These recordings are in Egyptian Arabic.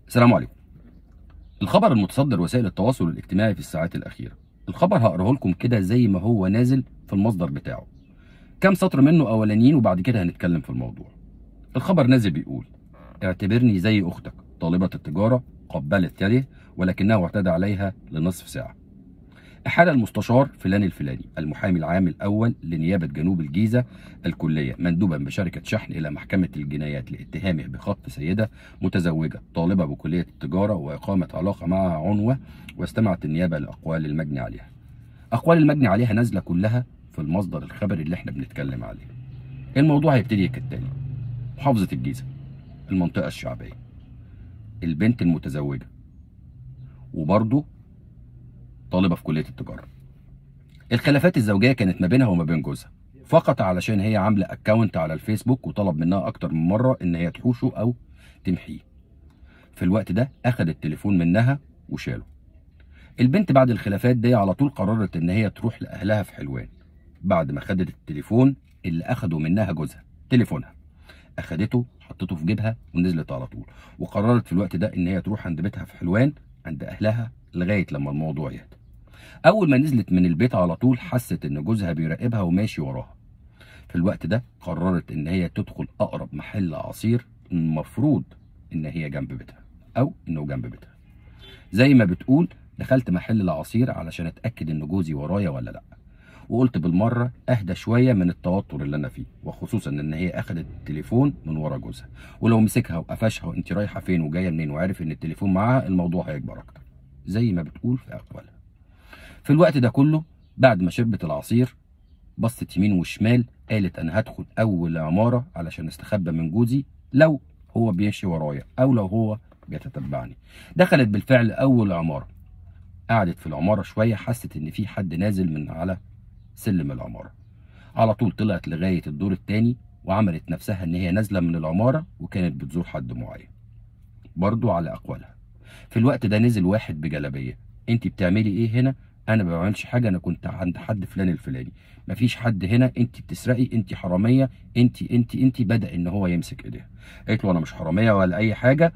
السلام عليكم الخبر المتصدر وسائل التواصل الاجتماعي في الساعات الأخيرة الخبر هقراه لكم كده زي ما هو نازل في المصدر بتاعه كام سطر منه أولانيين وبعد كده هنتكلم في الموضوع الخبر نازل بيقول اعتبرني زي أختك طالبة التجارة قبلت يده ولكنه اعتدى عليها لنصف ساعة أحال المستشار فلان الفلاني المحامي العام الأول لنيابة جنوب الجيزة الكلية مندوبا بشركة شحن إلى محكمة الجنايات لاتهامه بخطف سيدة متزوجة طالبة بكلية التجارة وإقامة علاقة معها عنوة واستمعت النيابة لأقوال المجني عليها أقوال المجني عليها نازلة كلها في المصدر الخبري اللي احنا بنتكلم عليه الموضوع هيبتدي كالتالي محافظة الجيزة المنطقة الشعبية البنت المتزوجة وبرضه طالبة في كلية التجارة الخلافات الزوجية كانت ما بينها وما بين جوزها فقط علشان هي عاملة اكونت على الفيسبوك وطلب منها اكتر من مرة ان هي تحوشه او تمحيه في الوقت ده اخد التليفون منها وشاله البنت بعد الخلافات دي على طول قررت ان هي تروح لاهلها في حلوان بعد ما خدت التليفون اللي اخده منها جوزها تليفونها اخدته حطته في جيبها ونزلت على طول وقررت في الوقت ده ان هي تروح عند بيتها في حلوان عند اهلها لغايه لما الموضوع يهدى اول ما نزلت من البيت على طول حست ان جوزها بيراقبها وماشي وراها في الوقت ده قررت ان هي تدخل اقرب محل عصير المفروض ان هي جنب بيتها او انه جنب بيتها زي ما بتقول دخلت محل العصير علشان اتاكد ان جوزي ورايا ولا لا وقلت بالمره اهدى شويه من التوتر اللي انا فيه وخصوصا ان هي اخدت التليفون من ورا جوزها ولو مسكها وقفشها وانت رايحه فين وجايه منين وعرف ان التليفون معاها الموضوع هيكبر اكتر زي ما بتقول في اقوالها في الوقت ده كله بعد ما شربت العصير بصت يمين وشمال قالت انا هدخل اول عماره علشان استخبى من جوزي لو هو بيمشي ورايا او لو هو بيتتبعني دخلت بالفعل اول عماره قعدت في العماره شويه حست ان في حد نازل من على سلم العماره على طول طلعت لغايه الدور الثاني وعملت نفسها ان هي نازله من العماره وكانت بتزور حد معين برضو على اقوالها في الوقت ده نزل واحد بجلابيه انت بتعملي ايه هنا انا ما بعملش حاجه انا كنت عند حد فلان الفلاني مفيش حد هنا انت بتسرقي انت حراميه انت انت انت بدا ان هو يمسك ايديها قالت له انا مش حراميه ولا اي حاجه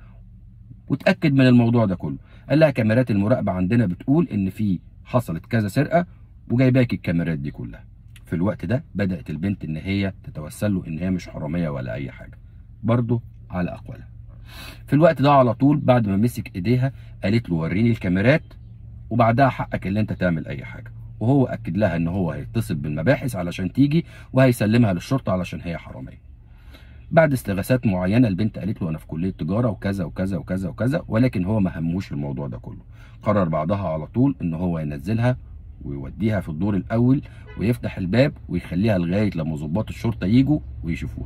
وتاكد من الموضوع ده كله قال لها كاميرات المراقبه عندنا بتقول ان في حصلت كذا سرقه وجايباك الكاميرات دي كلها في الوقت ده بدات البنت ان هي تتوسل له ان هي مش حراميه ولا اي حاجه برضه على اقوالها في الوقت ده على طول بعد ما مسك ايديها قالت له وريني الكاميرات وبعدها حقك اللي انت تعمل اي حاجه وهو اكد لها ان هو هيتصل بالمباحث علشان تيجي وهيسلمها للشرطه علشان هي حراميه بعد استغاثات معينه البنت قالت له انا في كليه تجاره وكذا وكذا وكذا وكذا ولكن هو ما هموش الموضوع ده كله قرر بعدها على طول ان هو ينزلها ويوديها في الدور الاول ويفتح الباب ويخليها لغايه لما ضباط الشرطه يجوا ويشوفوها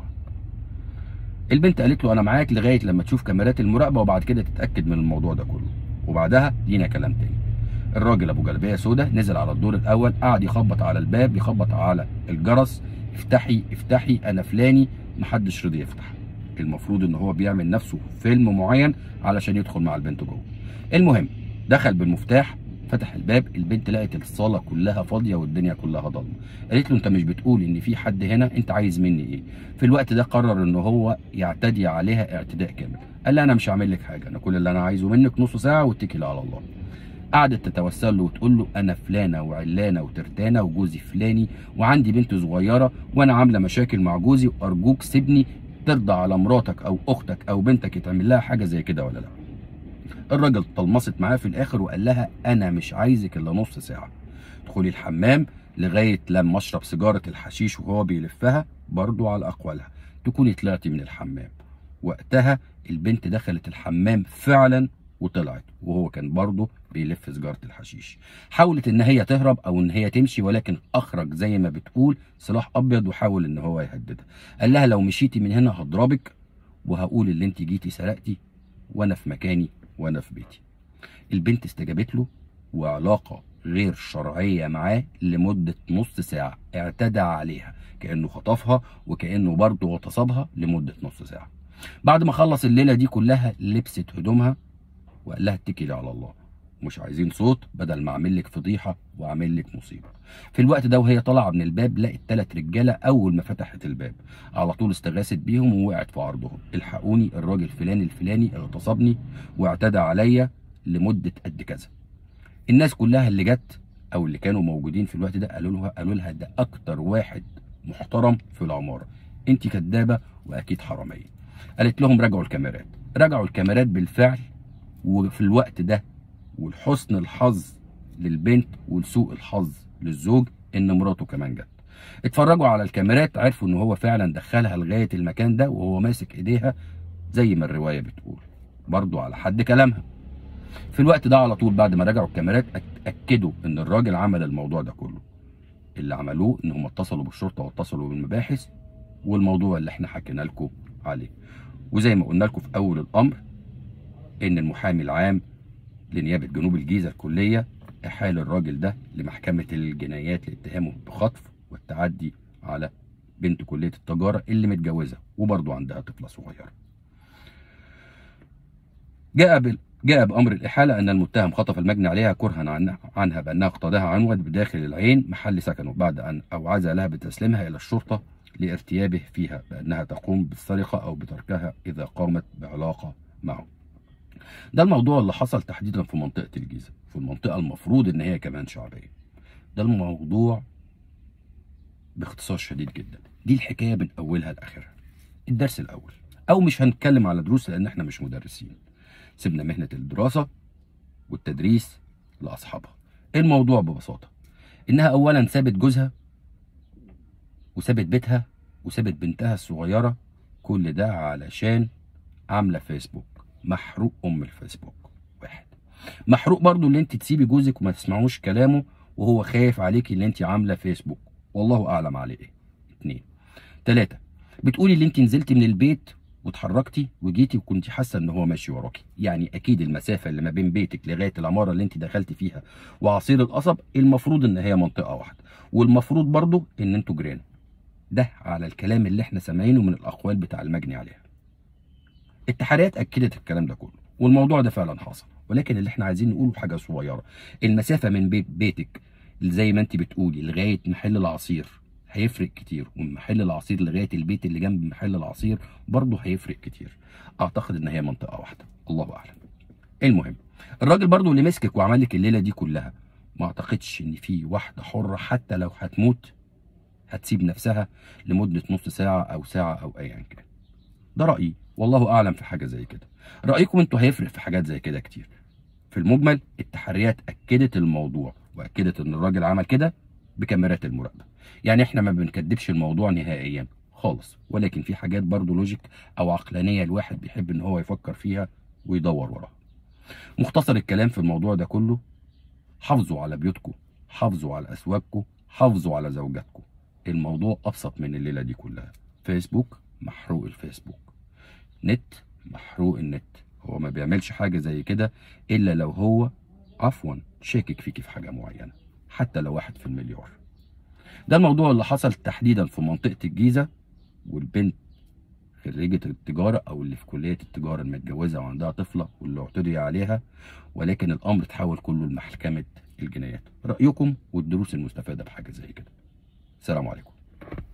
البنت قالت له انا معاك لغايه لما تشوف كاميرات المراقبه وبعد كده تتاكد من الموضوع ده كله وبعدها لينا كلام تاني الراجل ابو جلبيه سودا نزل على الدور الاول قعد يخبط على الباب يخبط على الجرس افتحي افتحي انا فلاني محدش رضي يفتح المفروض ان هو بيعمل نفسه فيلم معين علشان يدخل مع البنت جوه المهم دخل بالمفتاح فتح الباب البنت لقت الصاله كلها فاضيه والدنيا كلها ضلمه قالت له انت مش بتقول ان في حد هنا انت عايز مني ايه في الوقت ده قرر ان هو يعتدي عليها اعتداء كامل قال لها انا مش هعمل لك حاجه انا كل اللي انا عايزه منك نص ساعه واتكلي على الله قعدت تتوسل له وتقول له انا فلانه وعلانه وترتانه وجوزي فلاني وعندي بنت صغيره وانا عامله مشاكل مع جوزي وارجوك سيبني ترضى على مراتك او اختك او بنتك يتعمل لها حاجه زي كده ولا لا الراجل طلمست معاه في الاخر وقال لها انا مش عايزك الا نص ساعه ادخلي الحمام لغايه لما اشرب سيجاره الحشيش وهو بيلفها برضو على اقوالها تكوني طلعتي من الحمام وقتها البنت دخلت الحمام فعلا وطلعت وهو كان برضه بيلف سيجاره الحشيش حاولت ان هي تهرب او ان هي تمشي ولكن اخرج زي ما بتقول سلاح ابيض وحاول ان هو يهددها قال لها لو مشيتي من هنا هضربك وهقول اللي انت جيتي سرقتي وانا في مكاني وانا في بيتي البنت استجابت له وعلاقه غير شرعيه معاه لمده نص ساعه اعتدى عليها كانه خطفها وكانه برضه اغتصبها لمده نص ساعه بعد ما خلص الليله دي كلها لبست هدومها وقال لها اتكلي على الله مش عايزين صوت بدل ما اعمل لك فضيحه واعمل لك مصيبه في الوقت ده وهي طالعه من الباب لقت ثلاث رجاله اول ما فتحت الباب على طول استغاثت بيهم ووقعت في عرضهم الحقوني الراجل الفلاني الفلاني اغتصبني واعتدى عليا لمده قد كذا الناس كلها اللي جت او اللي كانوا موجودين في الوقت ده قالوا لها قالوا لها ده اكتر واحد محترم في العماره انت كدابه واكيد حراميه قالت لهم راجعوا الكاميرات راجعوا الكاميرات بالفعل وفي الوقت ده ولحسن الحظ للبنت ولسوء الحظ للزوج ان مراته كمان جت اتفرجوا على الكاميرات عرفوا ان هو فعلا دخلها لغايه المكان ده وهو ماسك ايديها زي ما الروايه بتقول برضو على حد كلامها في الوقت ده على طول بعد ما رجعوا الكاميرات اكدوا ان الراجل عمل الموضوع ده كله اللي عملوه ان هم اتصلوا بالشرطه واتصلوا بالمباحث والموضوع اللي احنا حكينا لكم عليه وزي ما قلنا لكم في اول الامر ان المحامي العام لنيابه جنوب الجيزه الكليه احال الراجل ده لمحكمه الجنايات لاتهامه بخطف والتعدي على بنت كليه التجاره اللي متجوزه وبرضه عندها طفله صغيره. جاء بال... جاء بامر الاحاله ان المتهم خطف المجني عليها كرها عن... عنها بانها اقتادها عنود بداخل العين محل سكنه بعد ان اوعز لها بتسليمها الى الشرطه لارتيابه فيها بانها تقوم بالسرقه او بتركها اذا قامت بعلاقه معه. ده الموضوع اللي حصل تحديدا في منطقه الجيزه في المنطقه المفروض ان هي كمان شعبيه ده الموضوع باختصار شديد جدا دي الحكايه من اولها لاخرها الدرس الاول او مش هنتكلم على دروس لان احنا مش مدرسين سيبنا مهنه الدراسه والتدريس لاصحابها الموضوع ببساطه انها اولا سابت جوزها وسابت بيتها وسابت بنتها الصغيره كل ده علشان عامله فيسبوك محروق ام الفيسبوك واحد محروق برضو اللي انت تسيبي جوزك وما تسمعوش كلامه وهو خايف عليكي اللي انت عامله فيسبوك والله اعلم عليه ايه اتنين تلاتة بتقولي اللي انت نزلتي من البيت واتحركتي وجيتي وكنت حاسه ان هو ماشي وراكي يعني اكيد المسافه اللي ما بين بيتك لغايه العماره اللي انت دخلتي فيها وعصير القصب المفروض ان هي منطقه واحده والمفروض برضو ان انتوا جيران ده على الكلام اللي احنا سامعينه من الاقوال بتاع المجني عليها التحريات اكدت الكلام ده كله والموضوع ده فعلا حصل ولكن اللي احنا عايزين نقوله حاجه صغيره المسافه من بيت بيتك زي ما انت بتقولي لغايه محل العصير هيفرق كتير ومن محل العصير لغايه البيت اللي جنب محل العصير برضه هيفرق كتير اعتقد ان هي منطقه واحده الله اعلم المهم الراجل برضه اللي مسكك وعمل لك الليله دي كلها ما اعتقدش ان في واحده حره حتى لو هتموت هتسيب نفسها لمده نص ساعه او ساعه او ايا كان ده رايي والله اعلم في حاجه زي كده رايكم انتوا هيفرق في حاجات زي كده كتير في المجمل التحريات اكدت الموضوع واكدت ان الراجل عمل كده بكاميرات المراقبه يعني احنا ما بنكدبش الموضوع نهائيا خالص ولكن في حاجات برضو لوجيك او عقلانيه الواحد بيحب ان هو يفكر فيها ويدور وراها مختصر الكلام في الموضوع ده كله حافظوا على بيوتكم حافظوا على اسواقكم حافظوا على زوجاتكم الموضوع ابسط من الليله دي كلها فيسبوك محروق الفيسبوك نت محروق النت هو ما بيعملش حاجه زي كده الا لو هو عفوا شاكك فيكي في حاجه معينه حتى لو واحد في المليار ده الموضوع اللي حصل تحديدا في منطقه الجيزه والبنت خريجة التجارة أو اللي في كلية التجارة المتجوزة وعندها طفلة واللي اعتدي عليها ولكن الأمر تحول كله لمحكمة الجنايات رأيكم والدروس المستفادة بحاجة زي كده السلام عليكم